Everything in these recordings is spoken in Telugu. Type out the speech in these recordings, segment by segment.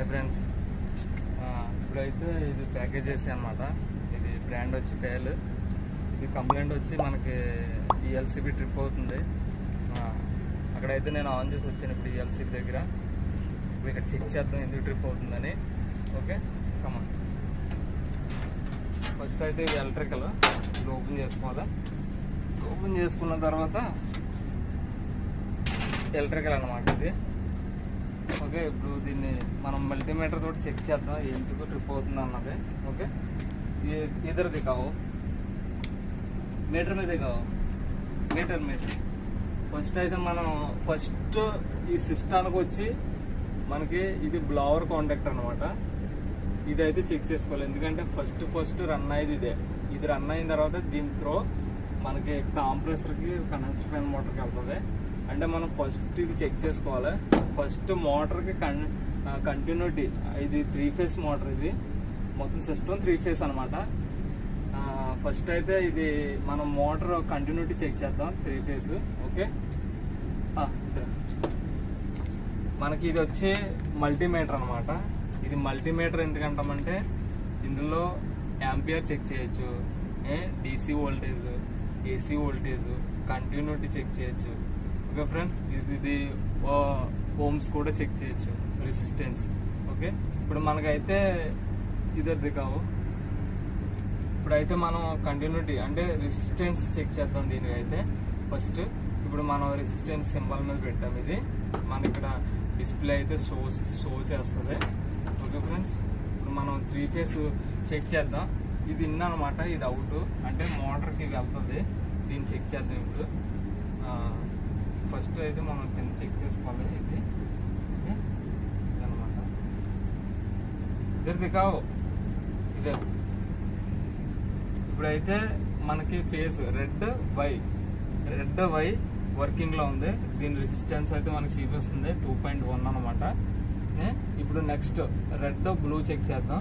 హాయ్ ఫ్రెండ్స్ ఇప్పుడైతే ఇది ప్యాకేజ్ చేసే అనమాట ఇది బ్రాండ్ వచ్చి పేల్ ఇది కంప్లైంట్ వచ్చి మనకి ఈ ఎల్సీబీ ట్రిప్ అవుతుంది ఆ, అక్కడైతే నేను ఆన్ చేసి వచ్చాను ఇప్పుడు ఈ ఎల్సీబీ దగ్గర ఇప్పుడు ఇక్కడ చెక్ చేద్దాం ఎందుకు ట్రిప్ అవుతుందని ఓకే కమన్ ఫస్ట్ అయితే ఇది ఎలక్ట్రికల్ ఇది ఓపెన్ చేసుకోవాలి ఓపెన్ చేసుకున్న తర్వాత ఎలక్ట్రికల్ అనమాట ఇది ఓకే ఇప్పుడు దీన్ని మనం మల్టీమీటర్ తోటి చెక్ చేద్దాం ఎందుకు ట్రిప్ అవుతుంది అన్నది ఓకే ఇద్దరు దిగావు మీటర్ మీద దిగావు మీటర్ మీద ఫస్ట్ అయితే మనం ఫస్ట్ ఈ సిస్టానికి వచ్చి మనకి ఇది బ్లవర్ కాంటాక్ట్ అనమాట ఇదైతే చెక్ చేసుకోవాలి ఎందుకంటే ఫస్ట్ ఫస్ట్ రన్ అయ్యేది ఇదే ఇది రన్ అయిన తర్వాత దీని త్రో మనకి కాంప్రెసర్కి కండెన్సర్ ఫ్యాన్ మోటార్కి వెళ్తుంది అంటే మనం ఫస్ట్ ఇది చెక్ చేసుకోవాలి ఫస్ట్ మోటార్కి కన్ కంటిన్యూటీ ఇది త్రీ ఫేస్ మోటార్ ఇది మొత్తం సిస్టమ్ త్రీ ఫేస్ అనమాట ఫస్ట్ అయితే ఇది మనం మోటార్ కంటిన్యూటీ చెక్ చేద్దాం త్రీ ఫేస్ ఓకే ఆ, ఇద్దరు. మనకి ఇది వచ్చి మల్టీమీటర్ అనమాట ఇది మల్టీమీటర్ ఎందుకంటామంటే ఇందులో యాంపియర్ చెక్ చేయొచ్చు A DC voltage AC voltage continuity check చేయొచ్చు ఓకే ఫ్రెండ్స్ ఇది హోమ్స్ కూడా చెక్ చేయొచ్చు రెసిస్టెన్స్ ఓకే ఇప్పుడు మనకైతే ఇద్దరిది కావు ఇప్పుడైతే మనం కంటిన్యూటీ అంటే రెసిస్టెన్స్ చెక్ చేద్దాం దీనికి అయితే ఫస్ట్ ఇప్పుడు మనం రెసిస్టెన్స్ సింబల్ మీద పెట్టాం ఇది మన ఇక్కడ డిస్ప్లే అయితే షో షో చేస్తుంది ఓకే ఫ్రెండ్స్ ఇప్పుడు మనం త్రీ ఫేస్ చెక్ చేద్దాం ఇది ఇన్ అనమాట ఇది అవుట్ అంటే మోటార్కి వెళ్తుంది దీన్ని చెక్ చేద్దాం ఇప్పుడు ఫస్ట్ అయితే మనం కింద చెక్ చేసుకోవాలి ఇది ఓకే ఇదనమాట ఇద్దరిది కావు ఇదే ఇప్పుడైతే మనకి phase red Y red Y working లో ఉంది దీని రెసిస్టెన్స్ అయితే మనకి చూపిస్తుంది టూ పాయింట్ వన్ అనమాట ఇప్పుడు నెక్స్ట్ రెడ్ బ్లూ చెక్ చేద్దాం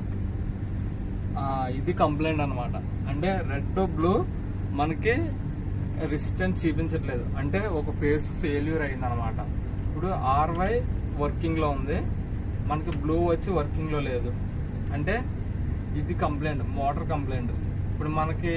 ఆ, ఇది కంప్లైంట్ అనమాట అంటే రెడ్ బ్లూ మనకి రెసిస్టెన్స్ చూపించట్లేదు అంటే ఒక ఫేస్ ఫెయిల్యూర్ అయింది అనమాట ఇప్పుడు ఆర్వై వర్కింగ్ లో ఉంది మనకి బ్లూ వచ్చి వర్కింగ్ లో లేదు అంటే ఇది కంప్లైంట్ మోటార్ కంప్లైంట్ ఇప్పుడు మనకి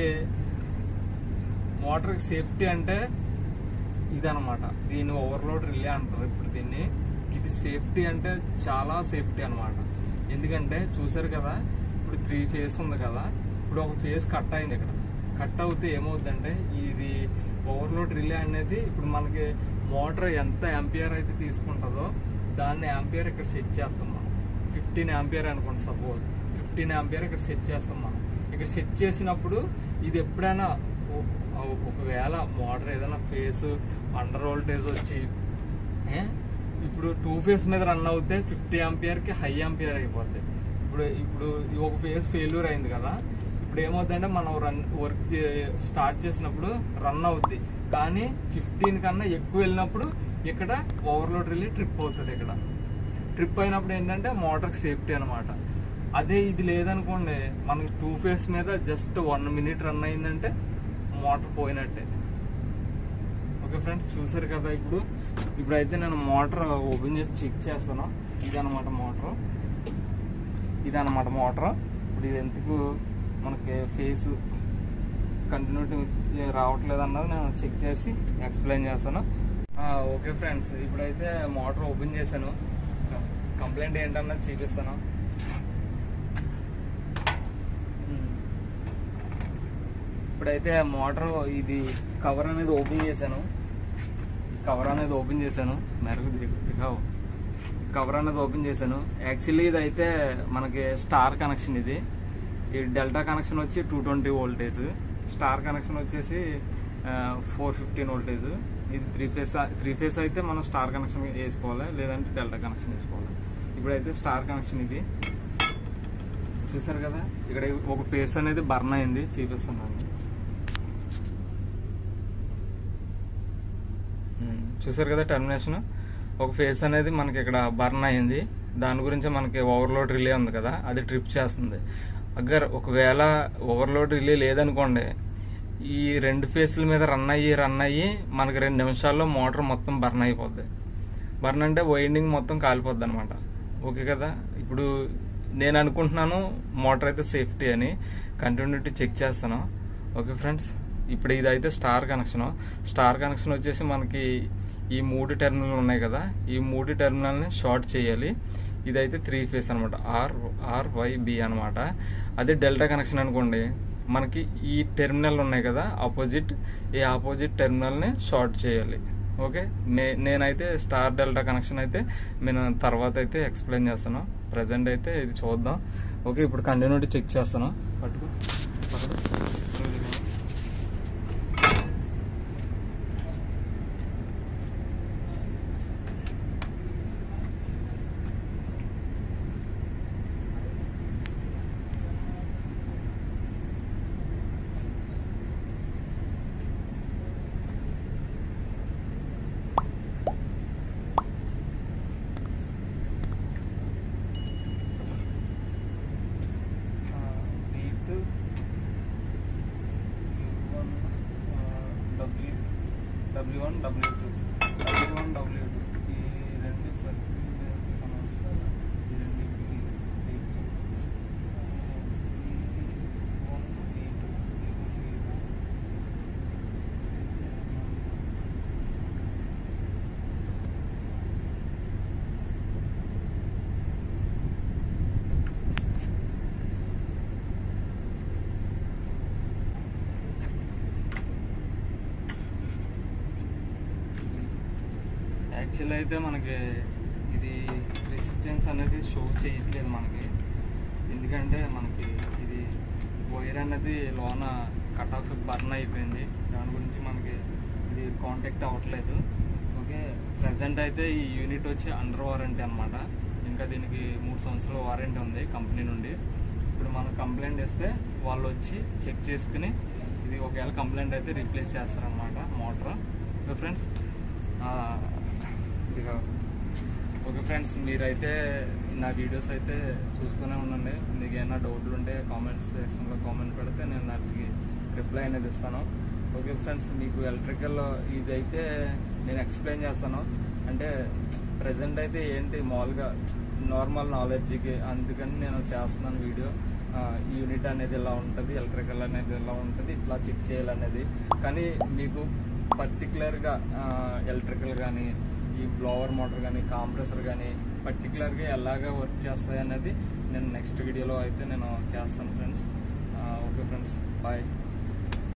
మోటార్ సేఫ్టీ అంటే ఇదనమాట దీని ఓవర్లోడ్ రిలే అంటారు ఇప్పుడు దీన్ని ఇది సేఫ్టీ అంటే చాలా సేఫ్టీ అన్నమాట ఎందుకంటే చూసారు కదా ఇప్పుడు త్రీ ఫేస్ ఉంది కదా ఇప్పుడు ఒక ఫేస్ కట్ అయింది ఇక్కడ కట్ అవుతే ఏమవుతుందంటే ఇది ఓవర్లోడ్ రిలే అనేది ఇప్పుడు మనకి మోటార్ ఎంత యాంపియర్ అయితే తీసుకుంటుందో దాన్ని యాంపియర్ ఇక్కడ సెట్ చేస్తాం మనం ఫిఫ్టీన్ యాంపియర్ అనుకోండి సపోజ్ ఫిఫ్టీన్ యాంపియర్ ఇక్కడ సెట్ చేస్తాం మనం ఇక్కడ సెట్ చేసినప్పుడు ఇది ఎప్పుడైనా ఓ- ఓ- ఒకవేళ మోటార్ ఏదైనా ఫేస్ అండర్ వోల్టేజ్ వచ్చి ఏ? ఇప్పుడు టూ ఫేస్ మీద రన్ అవుతే ఫిఫ్టీ ఆంపియర్ కి హై ఆంపియర్ అయిపోద్ది ఇప్పుడు ఇప్పుడు ఈ ఒక ఫేస్ ఫెయిల్యూర్ అయింది కదా ఇప్పుడు ఏమవుతుందంటే మనం రన్ వర్క్ స్టార్ట్ చేసినప్పుడు రన్ అవుద్ది కానీ ఫిఫ్టీన్ కన్నా ఎక్కువ వెళ్ళినప్పుడు ఇక్కడ ఓవర్లోడ్ రిలీ ట్రిప్ అవుతుంది ఇక్కడ ట్రిప్ అయినప్పుడు ఏంటంటే మోటార్ సేఫ్టీ అనమాట అదే ఇది లేదనుకోండి మనకి టూ ఫేస్ మీద జస్ట్ వన్ మినిట్ రన్ అయిందంటే మోటార్ పోయినట్టే ఓకే ఫ్రెండ్స్ చూసారు కదా ఇప్పుడు ఇప్పుడైతే నేను మోటార్ ఓపెన్ చేసి చెక్ చేస్తాను ఇదన్నమాట మోటార్ ఇదన్నమాట మోటార్ ఇప్పుడు ఇది ఎందుకు మనకి ఫేస్ కంటిన్యూటీ రావట్లేదు అన్నది నేను చెక్ చేసి ఎక్స్ప్లెయిన్ చేస్తాను ఆ, ఓకే ఫ్రెండ్స్ ఇప్పుడైతే మోటార్ ఓపెన్ చేశాను కంప్లైంట్ ఏంటన్నది చూపిస్తాను ఉమ్. ఇప్పుడైతే మోటార్ ఇది కవర్ అనేది ఓపెన్ చేశాను కవర్ అనేది ఓపెన్ చేశాను మెరుగు దిగావు కవర్ అనేది ఓపెన్ చేశాను యాక్చువల్లీ ఇది అయితే మనకి స్టార్ కనెక్షన్ ఇది ఈ డెల్టా కనెక్షన్ వచ్చి two twenty voltage star connection వచ్చేసి ఫోర్ ఫిఫ్టీన్ వోల్టేజ్ ఇది త్రీ ఫేస్ త్రీ ఫేస్ అయితే మనం స్టార్ కనెక్షన్ వేసుకోవాలి లేదంటే డెల్టా కనెక్షన్ వేసుకోవాలి ఇప్పుడైతే స్టార్ కనెక్షన్ ఇది చూసారు కదా ఇక్కడ ఒక ఫేస్ అనేది బర్న్ అయింది చూపిస్తున్నాను ఉమ్, చూసారు కదా టర్మినేషన్ ఒక ఫేస్ అనేది మనకి ఇక్కడ బర్న్ అయింది దాని గురించి మనకి ఓవర్లోడ్ రిలే ఉంది కదా అది ట్రిప్ చేస్తుంది అగ్గర్ ఒకవేళ ఓవర్లోడ్ రిలే లేదనుకోండి ఈ రెండు ఫేస్ల మీద రన్ అయ్యి రన్ అయ్యి మనకి రెండు నిమిషాల్లో మోటార్ మొత్తం బర్న్ అయిపోద్ది బర్న్ అంటే వైండింగ్ మొత్తం కాలిపోద్ది అనమాట ఓకే కదా ఇప్పుడు నేను అనుకుంటున్నాను మోటార్ అయితే సేఫ్టీ అని కంటిన్యూటీ చెక్ చేస్తాను ఓకే ఫ్రెండ్స్ ఇప్పుడు ఇది అయితే స్టార్ కనెక్షన్ స్టార్ కనెక్షన్ వచ్చేసి మనకి ఈ మూడు టెర్మినల్ ఉన్నాయి కదా ఈ మూడు టెర్మినల్ని షార్ట్ చేయాలి ఇదైతే త్రీ ఫేస్ అనమాట ఆర్ ఆర్ వై బి అనమాట అదే డెల్టా కనెక్షన్ అనుకోండి మనకి ఈ టెర్మినల్ ఉన్నాయి కదా ఆపోజిట్ ఈ ఆపోజిట్ టెర్మినల్ని షార్ట్ చేయాలి ఓకే నే నేనైతే స్టార్ డెల్టా కనెక్షన్ అయితే నేను తర్వాత అయితే ఎక్స్ప్లెయిన్ చేస్తాను ప్రజెంట్ అయితే ఇది చూద్దాం ఓకే ఇప్పుడు కంటిన్యూటీ చెక్ చేస్తాను పట్టుకో పట్టుకో బీట్ W W one W two W one W two ఈ రెండు సర్కిల్ ఈ రెండింటికి safe one B two B two actual అయితే మనకి ఇది రెసిస్టెన్స్ అనేది షో చేయట్లేదు మనకి ఎందుకంటే మనకి ఇది వైర్ అనేది లోన కట్ ఆఫ్ బర్న్ అయిపోయింది దాని గురించి మనకి ఇది కాంటాక్ట్ అవ్వట్లేదు ఓకే ప్రజెంట్ అయితే ఈ యూనిట్ వచ్చి అండర్ వారంటీ అనమాట ఇంకా దీనికి మూడు సంవత్సరాల వారంటీ ఉంది కంపెనీ నుండి ఇప్పుడు మనం కంప్లైంట్ ఇస్తే వాళ్ళు వచ్చి చెక్ చేసుకుని ఇది ఒకవేళ కంప్లైంట్ అయితే రీప్లేస్ చేస్తారనమాట మోటార్ ఓకే ఫ్రెండ్స్ ఇదిగో ఓకే ఫ్రెండ్స్ మీరైతే నా వీడియోస్ అయితే చూస్తూనే ఉండండి మీకు ఏమైనా డౌట్లు ఉంటే కామెంట్స్ సెక్షన్లో కామెంట్ పెడితే నేను దానికి రిప్లై అనేది ఇస్తాను ఓకే ఫ్రెండ్స్ మీకు ఎలక్ట్రికల్ ఇదైతే నేను ఎక్స్ప్లెయిన్ చేస్తాను అంటే ప్రజెంట్ అయితే ఏంటి మామూలుగా నార్మల్ నాలెడ్జ్కి అందుకని నేను చేస్తున్నాను వీడియో ఆ, ఈ యూనిట్ అనేది ఎలా ఉంటుంది ఎలక్ట్రికల్ అనేది ఎలా ఉంటుంది ఇట్లా చెక్ చేయాలనేది కానీ మీకు పర్టికులర్గా ఎలక్ట్రికల్ కానీ ఈ బ్లోవర్ మోటార్ కానీ కాంప్రెసర్ కానీ పర్టికులర్గా ఎలాగ వర్క్ చేస్తాయి అనేది నేను నెక్స్ట్ వీడియోలో అయితే నేను చేస్తాను ఫ్రెండ్స్ ఓకే ఫ్రెండ్స్ బాయ్